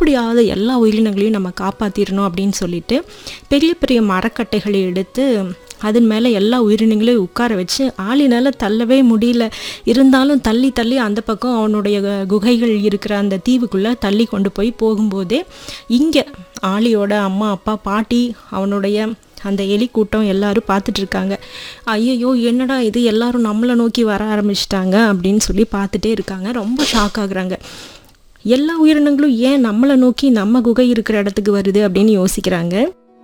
எப்படியாவது எல்லா உயிரினங்களையும் நம்ம காப்பாற்றிடணும் அப்படின்னு சொல்லிட்டு பெரிய பெரிய மரக்கட்டைகளை எடுத்து அதன் மேலே எல்லா உயிரினங்களையும் உட்கார வச்சு ஆளினால தள்ளவே முடியல இருந்தாலும் தள்ளி தள்ளி அந்த பக்கம் அவனுடைய கு- குகைகள் இருக்கிற அந்த தீவுக்குள்ளே தள்ளி கொண்டு போய் போகும்போதே இங்கே ஆளியோட அம்மா அப்பா பாட்டி அவனுடைய அந்த எலி கூட்டம் எல்லாரும் பார்த்துட்டு இருக்காங்க ஐயையோ என்னடா இது எல்லாரும் நம்மளை நோக்கி வர ஆரம்பிச்சிட்டாங்க அப்படின்னு சொல்லி பார்த்துட்டே இருக்காங்க ரொம்ப ஷாக் ஆகுறாங்க எல்லா உயிரினங்களும் ஏன் நம்மளை நோக்கி நம்ம குகை இருக்கிற இடத்துக்கு வருது அப்படின்னு யோசிக்கிறாங்க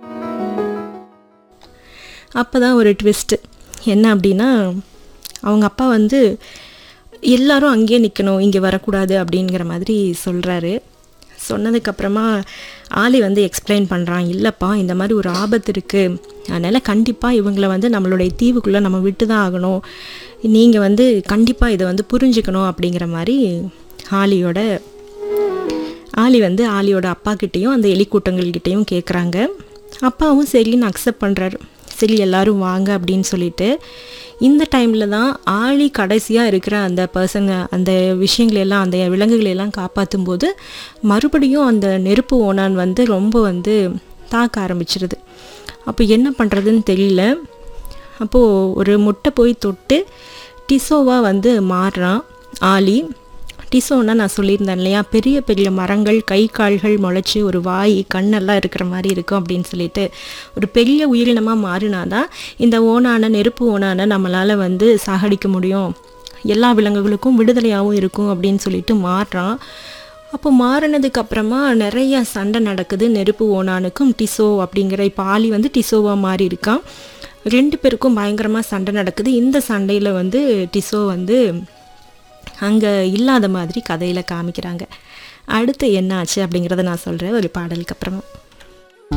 அப்போ தான் ஒரு ட்விஸ்ட்டு என்ன அப்படின்னா அவங்க அப்பா வந்து எல்லாரும் அங்கேயே நிற்கணும் இங்கே வரக்கூடாது அப்படிங்கிற மாதிரி சொல்கிறாரு சொன்னதுக்கப்புறமா ஆலி வந்து எக்ஸ்பிளைன் பண்ணுறான் இல்லைப்பா இந்த மாதிரி ஒரு ஆபத்து இருக்குது அதனால் கண்டிப்பாக இவங்களை வந்து நம்மளுடைய தீவுக்குள்ளே நம்ம விட்டு தான் ஆகணும் நீங்கள் வந்து கண்டிப்பாக இதை வந்து புரிஞ்சுக்கணும் அப்படிங்கிற மாதிரி ஆலியோட ஆலி வந்து ஆலியோட அப்பா கிட்டேயும் அந்த எலிக்கூட்டங்கள்கிட்டேயும் கேட்குறாங்க அப்பாவும் சரின்னு அக்செப்ட் பண்ணுறாரு சரி எல்லாரும் வாங்க அப்படின்னு சொல்லிட்டு இந்த டைமில் தான் ஆழி கடைசியாக இருக்கிற அந்த பர்சங்க அந்த விஷயங்களெல்லாம் அந்த விலங்குகளெல்லாம் காப்பாற்றும் போது மறுபடியும் அந்த நெருப்பு ஓனான் வந்து ரொம்ப வந்து தாக்க ஆரம்பிச்சிருது அப்போ என்ன பண்ணுறதுன்னு தெரியல அப்போது ஒரு முட்டை போய் தொட்டு டிசோவாக வந்து மாறுறான் ஆலி டிசோன்னா நான் சொல்லியிருந்தேன் இல்லையா பெரிய பெரிய மரங்கள் கை கால்கள் முளைச்சி ஒரு வாய் கண்ணெல்லாம் இருக்கிற மாதிரி இருக்கும் அப்படின்னு சொல்லிட்டு ஒரு பெரிய உயிரினமாக மாறினாதான் இந்த ஓனான நெருப்பு ஓனான நம்மளால் வந்து சாகடிக்க முடியும் எல்லா விலங்குகளுக்கும் விடுதலையாகவும் இருக்கும் அப்படின்னு சொல்லிட்டு மாறுறான் அப்போ மாறினதுக்கு அப்புறமா நிறைய சண்டை நடக்குது நெருப்பு ஓனானுக்கும் டிசோ அப்படிங்கிற இப்போ ஆலி வந்து டிசோவாக மாறி இருக்கான் ரெண்டு பேருக்கும் பயங்கரமாக சண்டை நடக்குது இந்த சண்டையில் வந்து டிசோ வந்து அங்கே இல்லாத மாதிரி கதையில் காமிக்கிறாங்க அடுத்து என்ன ஆச்சு அப்படிங்கிறத நான் சொல்கிறேன் ஒரு பாடலுக்கு அப்புறமா